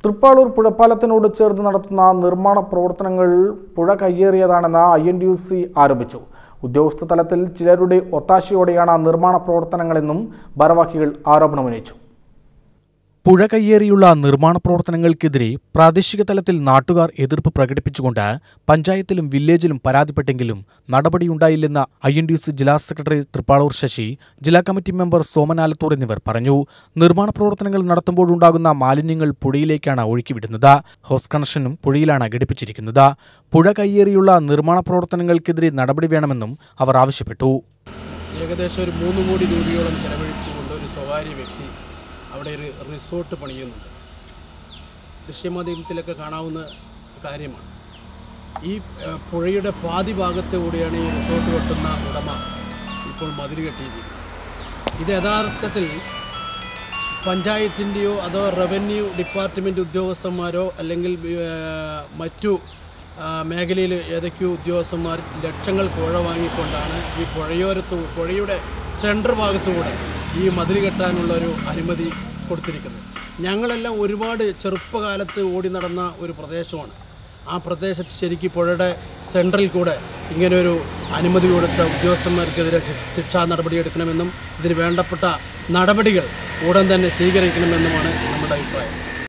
തൃപ്പാളൂർ പുഴപ്പാലത്തിനോട് ചേർന്ന് നടത്തുന്ന നിർമ്മാണ പ്രവർത്തനങ്ങൾ പുഴ കയ്യേറിയതാണെന്ന് I N D U C ആരോപിച്ചു ഉദ്യോഗസ്ഥ തലത്തിൽ ചിലരുടെ ഒത്താശയോടെയാണ് നിർമ്മാണ പ്രവർത്തനങ്ങളെന്നും ഭാരവാഹികൾ ആരോപണമുന്നയിച്ചു പുഴ കയ്യേറിയുള്ള നിർമ്മാണ പ്രവർത്തനങ്ങൾക്കെതിരെ പ്രാദേശിക തലത്തിൽ നാട്ടുകാർ എതിർപ്പ് പ്രകടിപ്പിച്ചുകൊണ്ട് പഞ്ചായത്തിലും വില്ലേജിലും പരാതിപ്പെട്ടെങ്കിലും നടപടിയുണ്ടായില്ലെന്ന് ഐ എൻ ഡി സി ജില്ലാ സെക്രട്ടറി തൃപ്പാളൂർ ശശി ജില്ലാ കമ്മിറ്റി മെമ്പർ സോമനാലത്തൂർ എന്നിവർ പറഞ്ഞു നിർമ്മാണ പ്രവർത്തനങ്ങൾ നടത്തുമ്പോഴുണ്ടാകുന്ന മാലിന്യങ്ങൾ പുഴയിലേക്കാണ് ഒഴുക്കിവിടുന്നത് ഹൗസ് കണക്ഷനും പുഴയിലാണ് ഘടിപ്പിച്ചിരിക്കുന്നത് പുഴ കയ്യേറിയുള്ള നിർമ്മാണ പ്രവർത്തനങ്ങൾക്കെതിരെ നടപടി വേണമെന്നും അവർ ആവശ്യപ്പെട്ടു ഏകദേശം ഒരു മൂന്ന് കോടി രൂപയോളം ചെലവഴിച്ചുകൊണ്ട് ഒരു സ്വകാര്യ വ്യക്തി അവിടെ ഒരു റിസോർട്ട് പണിയുന്നുണ്ട് ദൃശ്യമാധ്യമത്തിലൊക്കെ കാണാവുന്ന കാര്യമാണ് ഈ ഏഹ്, പുഴയുടെ പാതി ഭാഗത്തുകൂടിയാണ് ഈ റിസോർട്ട് വെട്ടുന്ന ഉടമ ഇപ്പോൾ മതിൽ കെട്ടിയിരിക്കുന്നത് ഇത് യഥാർത്ഥത്തിൽ പഞ്ചായത്തിൻ്റെയോ അതോ റവന്യൂ ഡിപ്പാർട്ട്മെൻറ്റ് ഉദ്യോഗസ്ഥന്മാരോ അല്ലെങ്കിൽ ഏഹ്, മറ്റു ആ, മേഖലയിൽ ഏതൊക്കെയോ ഉദ്യോഗസ്ഥന്മാർ ലക്ഷങ്ങൾ പുഴ വാങ്ങിക്കൊണ്ടാണ് ഈ പുഴയോരത്ത് പുഴയുടെ സെൻട്രൽ ഭാഗത്തുകൂടെ ഈ മതിൽ കെട്ടാനുള്ള ഒരു അനുമതി കൊടുത്തിരിക്കുന്നത് ഞങ്ങളെല്ലാം ഒരുപാട് ചെറുപ്പകാലത്ത് ഓടി നടന്ന ഒരു പ്രദേശമാണ് ആ പ്രദേശത്ത് ശരിക്കും പുഴയുടെ സെൻട്രൽ കൂടെ ഇങ്ങനെ ഒരു അനുമതി കൊടുത്ത ഉദ്യോഗസ്ഥന്മാർക്കെതിരെ ശി- ശിക്ഷാ നടപടിയെടുക്കണമെന്നും ഇതിന് വേണ്ടപ്പെട്ട നടപടികൾ ഉടൻ തന്നെ സ്വീകരിക്കണമെന്നുമാണ് നമ്മുടെ അഭിപ്രായം